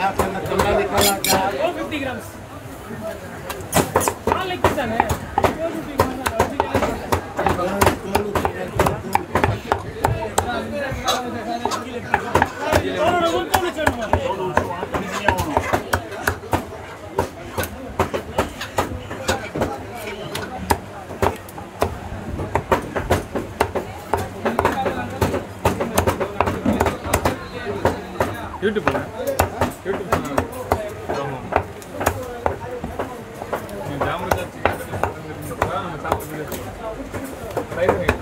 four fifty grams all like தானே four fifty grams யூடியூப்ல YouTube channel ஆமாம் ஜாமு சாச்சி நம்ம சாப்பிட்டு ட்ரை பண்ணிட்டு